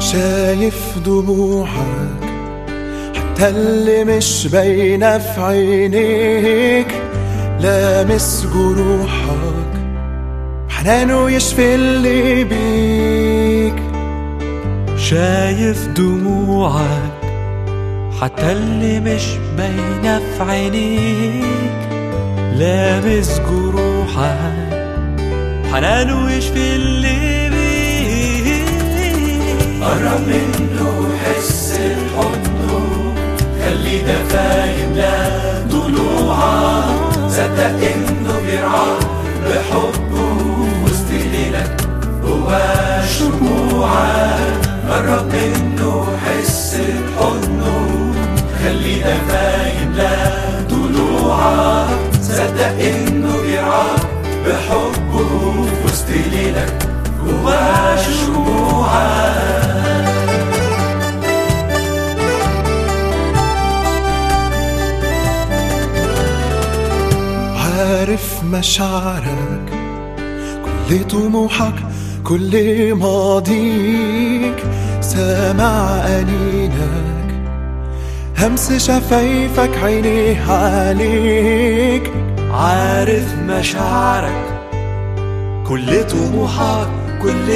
شايف دموعك حتى اللي مش باينة في عينيك لامس جروحك حنانه يشفي اللي بيك شايف دموعك حتى اللي مش باينة في عينيك لامس جروحك حنانه يشفي اللي بيك قرب منه حس بحضنه خلي دفايم لا ضلوعك صدق انه بيرعاك بحبه وسط ليلك هو شموعك قرب منه حس بحضنه خلي دفايم لا ضلوعك صدق انه بيرعاك بحبه وسط ليلك هو شموعك عارف مشاعرك كل طموحك كل ماضيك سامع أنينك همس شفايفك عينيه عليك عارف مشاعرك كل طموحك كل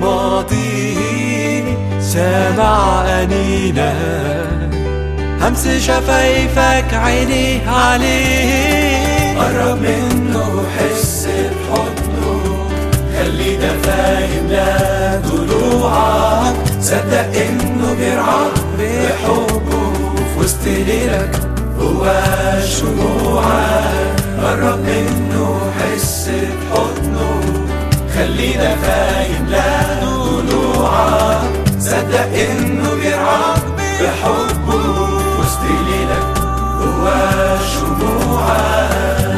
ماضيك سامع أنينك همس شفايفك عينيه عليك قرب منه حس بحضنه خلي دفايم لا ضلوعك صدق انه بيرعاك بحبه في وسط ليلك هو شموعك قرب منه حس بحضنه خلي دفايم لا ضلوعك صدق انه بيرعاك بحبه في وسط ليلك هو شموعك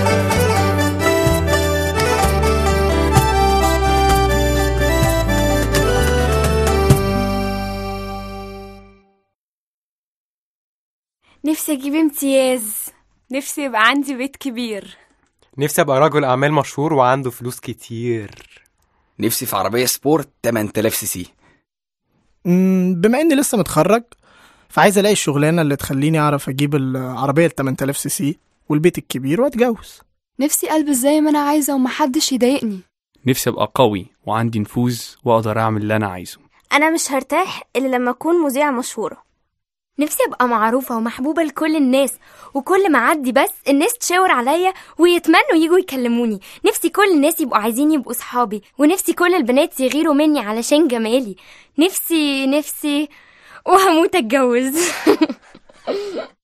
نفسي اجيب امتياز نفسي يبقى عندي بيت كبير نفسي ابقى رجل اعمال مشهور وعنده فلوس كتير نفسي في عربية سبورت 8000 سي سي مم، بما اني لسه متخرج فعايز الاقي الشغلانه اللي تخليني اعرف اجيب العربيه ال 8000 سي سي والبيت الكبير واتجوز نفسي البس زي ما انا عايزه ومحدش يضايقني نفسي ابقى قوي وعندي نفوذ واقدر اعمل اللي انا عايزه أنا مش هرتاح إلا لما أكون مذيعة مشهورة نفسي أبقى معروفة ومحبوبة لكل الناس وكل ما أعدي بس الناس تشاور عليا ويتمنوا يجوا يكلموني نفسي كل الناس يبقوا عايزين يبقوا صحابي ونفسي كل البنات يغيروا مني علشان جمالي نفسي نفسي وهموت أتجوز